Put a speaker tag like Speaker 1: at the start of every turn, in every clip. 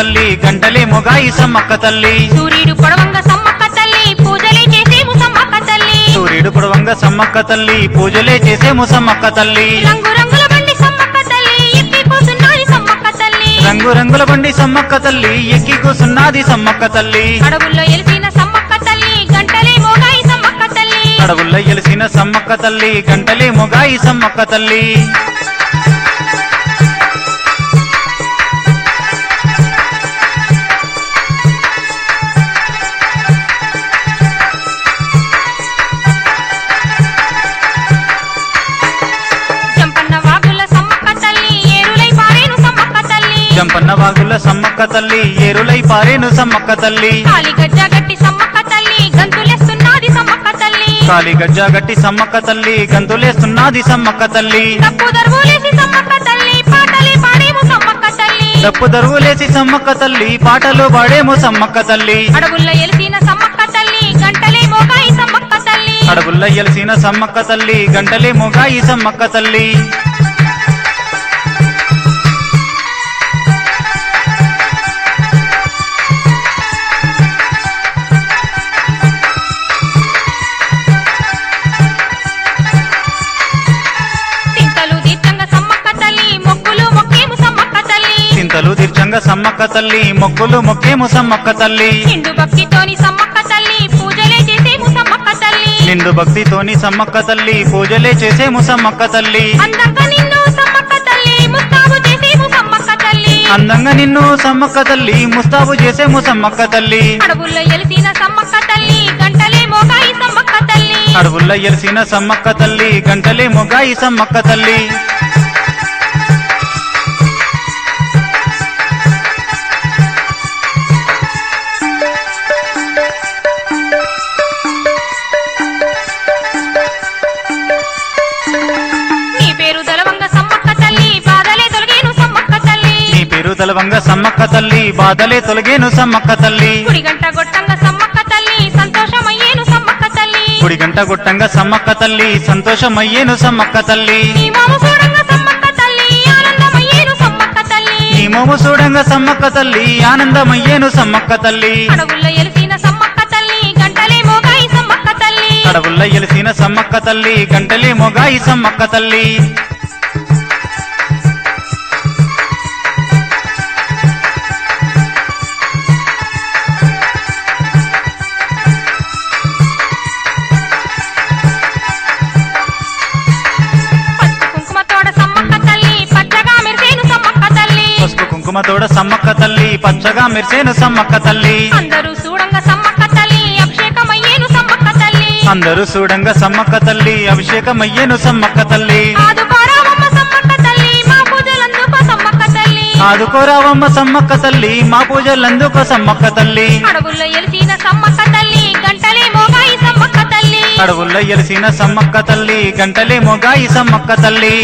Speaker 1: తల్లి గంటలే మొగాయి సమ్మక్క తల్లి
Speaker 2: సూర్యుడు పొడవంగ సమ్మక్క తల్లి పూజలే చేసేము సమ్మక్క తల్లి
Speaker 1: సూర్యుడు పొడవంగ సమ్మక్క తల్లి పూజలే చేసేము సమ్మక్క తల్లి
Speaker 2: రంగు రంగుల బండి సమ్మక్క తల్లి ఎక్కిపోతున్నది సమ్మక్క తల్లి
Speaker 1: రంగు రంగుల బండి సమ్మక్క తల్లి ఎక్కి కూసున్నది సమ్మక్క తల్లి
Speaker 2: అడవుల్లో ఎలిసిన సమ్మక్క తల్లి గంటలే మోగాయి సమ్మక్క తల్లి
Speaker 1: అడవుల్లో ఎలిసిన సమ్మక్క తల్లి గంటలే మొగాయి సమ్మక్క తల్లి
Speaker 2: జంపన్న వాగుల సమ్మక్క తల్లి ఏరులై పారేను సమ్మక్క తల్లి
Speaker 1: జంపన్న వాగుల సమ్మక్క తల్లి ఏరులై పారేను సమ్మక్క తల్లి
Speaker 2: కాలి గజ్జ గట్టి సమ్మక్క తల్లి గంతులేస్తున్నది సమ్మక్క తల్లి
Speaker 1: కాలి గజ్జా గట్టి సమ్మక్క తల్లి గంతులేస్తున్నది సమ్మక్క తల్లి
Speaker 2: తప్పు దర్వులేసి సమ్మక్క తల్లి పాటలే పాడేము సమ్మక్క తల్లి
Speaker 1: డప్పు దరువులేసి సమ్మక్క తల్లి పాటలు పాడేమో సమ్మక్క తల్లి
Speaker 2: అడవుల్లో ఎలిసిన సమ్మక్క తల్లి గంటలే మోగాయి సమ్మక్క తల్లి
Speaker 1: అడవుల్లో ఎలిసిన సమ్మక్క తల్లి గంటలే మొగాయి సమ్మక్క తల్లి
Speaker 2: చింతలు దీర్ఘంగా సమ్మక్క తల్లి మొక్కులు మొక్కేము సమ్మక్క తల్లి
Speaker 1: చింతలు తీర్చంగా సమ్మక్క తల్లి మొక్కులు మొక్కేము సమ్మక్క తల్లి
Speaker 2: నిండు భక్తితోని సమ్మక్క తల్లి పూజలే చేసేము సమ్మక్క తల్లి
Speaker 1: నిండు భక్తితోని సమ్మక్క తల్లి పూజలే చేసేము సమ్మక్క తల్లి
Speaker 2: అందంగా నిన్ను సమ్మక్క తల్లి ముస్తాబు చేసేము సమ్మక్క తల్లి
Speaker 1: అందంగా నిన్ను సమ్మక్క తల్లి ముస్తాబు చేసేము సమ్మక్క తల్లి
Speaker 2: అడవుల్లో ఎలిసిన సమ్మక్క తల్లి గంటలే మోగాయి సమ్మక్క తల్లి
Speaker 1: అడవుల్లో ఎలిసిన సమ్మక్క తల్లి గంటలే మొగాయి సమ్మక్క తల్లి
Speaker 2: నీ పేరు దలవంగ సమ్మక్క తల్లి బాధలే తొలగేను సమ్మక్క తల్లి
Speaker 1: నీ పేరు తలవంగ సమ్మక్క తల్లి బాధలే తొలగేను సమ్మక్క తల్లి
Speaker 2: కుడి గంట గొట్టంగ సమ్మక్క తల్లి సంతోషమయ్యేను సమ్మక్క తల్లి
Speaker 1: గుడి గంట గుట్టంగా సమ్మక్క తల్లి సంతోషమయ్యేను సమ్మక్క తల్లి
Speaker 2: నీ మోము చూడంగ సమ్మక్క తల్లి ఆనందమయ్యేను సమ్మక్క తల్లి
Speaker 1: నీ మోము చూడంగా సమ్మక్క తల్లి ఆనందమయ్యేను సమ్మక్క తల్లి
Speaker 2: అడవుల్లో ఎలిసిన సమ్మక్క తల్లి గంటలే మోగాయి సమ్మక్క తల్లి
Speaker 1: అడవుల్లో ఎలిసిన సమ్మక్క తల్లి గంటలే మొగాయి సమ్మక్క తల్లి
Speaker 2: పసుపు కుంకుమ తోడ సమ్మక్క తల్లి పచ్చగా మెరిసేను సమ్మక్క తల్లి
Speaker 1: పసుపు కుంకుమ తోడ సమ్మక్క తల్లి పచ్చగా మెరిసేను సమ్మక్క తల్లి
Speaker 2: అందరూ చూడంగ సమ్మక్క తల్లి అభిషేకమయ్యేను సమ్మక్క తల్లి
Speaker 1: అందరూ చూడంగా సమ్మక్క తల్లి అభిషేకమయ్యేను సమ్మక్క తల్లి
Speaker 2: ఆదుకోరావమ్మ సమ్మక్క తల్లి మా పూజలందుకో సమ్మక్క తల్లి
Speaker 1: ఆదుకోరావమ్మ సమ్మక్క తల్లి మా పూజలందుకో సమ్మక్క తల్లి
Speaker 2: అడవుల్లో ఎలిసిన సమ్మక్క తల్లి గంటలే మోగాయి సమ్మక్క తల్లి
Speaker 1: అడవుల్లో ఎలిసిన సమ్మక్క తల్లి గంటలే మొగాయి సమ్మక్క తల్లి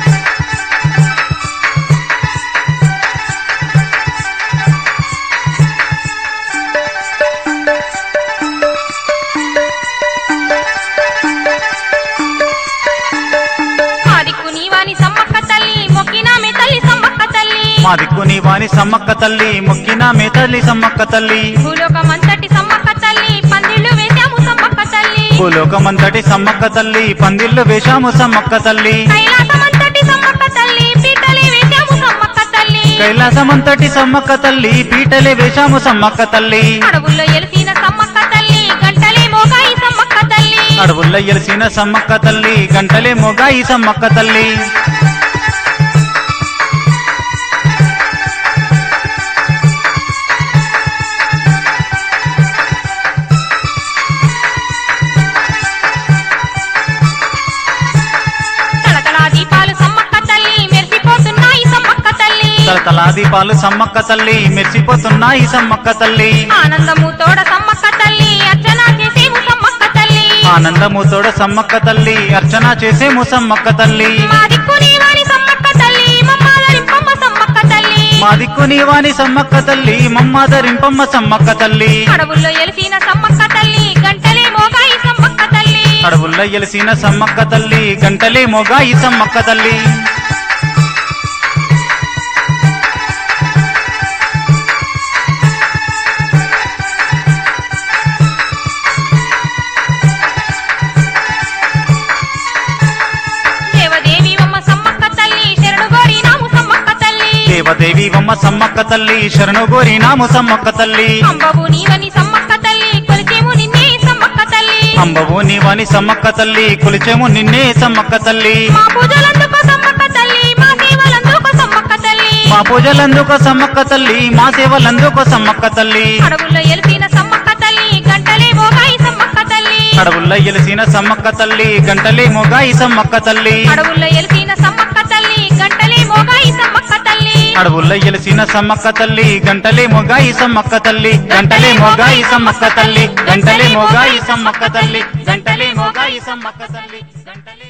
Speaker 2: మా దిక్కు నీవాని సమ్మక్క తల్లి మొక్కినామే తల్లి సమ్మక్క తల్లి
Speaker 1: మా దిక్కు నీ వాణి సమ్మక్క తల్లి మొక్కిన మే తల్లి సమ్మక్క తల్లి
Speaker 2: భూలోకమంతటి సమ్మక్క తల్లి పందిళ్ళు వేశాము సమ్మక్క తల్లి
Speaker 1: భూలోకమంతటి సమ్మక్క తల్లి పందిళ్ళు వేశాము సమ్మక్క తల్లి
Speaker 2: కైలాసమంతటి సమ్మక్క తల్లి పీటలే వేశాము సమ్మక్క తల్లి
Speaker 1: కైలాసమంతటి సమ్మక్క తల్లి పీటలే వేశాము సమ్మక్క తల్లి
Speaker 2: అడవుల్లో ఎలిసిన సమ్మక్క తల్లి గంటలే మోగాయి సమ్మక్క తల్లి
Speaker 1: అడవుల్లో ఎలిసిన సమ్మక్క తల్లి గంటలే మొగాయి సమ్మక్క తల్లి
Speaker 2: తలతలా దీపాలు సమ్మక్క తల్లి మెరిసిపోతున్నాయి సమ్మక్క తల్లి
Speaker 1: తలతలా దీపాలు సమ్మక్క తల్లి మెరిసిపోతున్నాయి సమ్మక్క తల్లి
Speaker 2: ఆనందము తోడ సమ్మక్క తల్లి అర్చన చేసేము సమ్మక్క తల్లి
Speaker 1: ఆనందము తోడ సమ్మక్క తల్లి అర్చన చేసేము సమ్మక్క తల్లి
Speaker 2: మా దిక్కు నీవాని సమ్మక్క తల్లి మమ్మాదరింపమ్మ సమ్మక్క తల్లి
Speaker 1: మా దిక్కు నీవాని సమ్మక్క తల్లి మమ్మాదరింపమ్మ సమ్మక్క తల్లి
Speaker 2: అడవుల్లో ఎలిసిన సమ్మక్క తల్లి గంటలే మోగాయి సమ్మక్క తల్లి
Speaker 1: అడవుల్లో ఎలిసిన సమ్మక్క తల్లి గంటలే మొగాయి సమ్మక్క తల్లి సమ్మక్క తల్లి శరణు గోరినాము సమ్మక్క తల్లి
Speaker 2: అంబవు నీవని సమ్మక్క తల్లి కొలిచేము నిన్నే సమ్మక్క తల్లి
Speaker 1: అంబవు నీవని సమ్మక్క తల్లి కొలిచెము నిన్నే సమ్మక్క తల్లి
Speaker 2: మా పూజలందుకో సమ్మక్క తల్లి మా సేవలందుకో సమ్మక్క తల్లి
Speaker 1: మా పూజలందుకో సమ్మక్క తల్లి మా సేవలందుకో సమ్మక్క తల్లి
Speaker 2: అడవుల్లో ఎలిసిన సమ్మక్క తల్లి గంటలే మోగాయి సమ్మక్క తల్లి
Speaker 1: అడవుల్లో ఎలిసిన సమ్మక్క తల్లి గంటలే మొగాయి సమ్మక్క తల్లి
Speaker 2: అడవుల్లో ఎలిసిన సమ్మక్క తల్లి గంటలే మోగాయి సమ్మక్క తల్లి
Speaker 1: అడవుల్లో ఎలిసిన సమ్మక్క తల్లి గంటలే మొగాయి సమ్మక్క తల్లి గంటలే మొగాయి సమ్మక్క తల్లి గంటలే మొగాయి సమ్మక్క తల్లి గంటలే మొగాయి సమ్మక్క తల్లి గంటలే